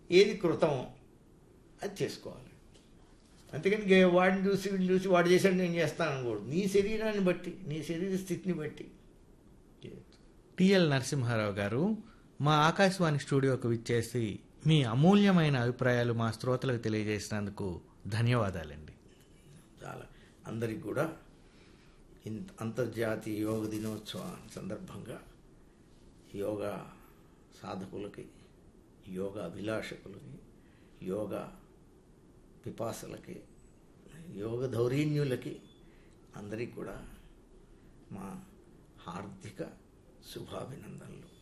ఏది కృతమో అది చేసుకోవాలి అంతేకాని గే- వాడిని చూసి వీడిని చూసి వాడు చేశాడు నేను చేస్తాను అనకూడదు నీ శరీరాన్ని బట్టి నీ శరీర స్థితిని బట్టి చేయొచ్చు. టిఎల్ నరసింహారావు గారు మా ఆకాశవాణి స్టూడియోకు విచ్చేసి మీ అమూల్యమైన అభిప్రాయాలు మా శ్రోతలకు తెలియజేసినందుకు ధన్యవాదాలండి చాలా అందరికి కూడా ఇంత అంతర్జాతీయ యోగ దినోత్సవం సందర్భంగా యోగా సాధకులకి యోగా అభిలాషకులకి యోగా పిపాసలకి యోగ ధౌరీణ్యులకి అందరికీ కూడా మా హార్దిక శుభాభినందనలు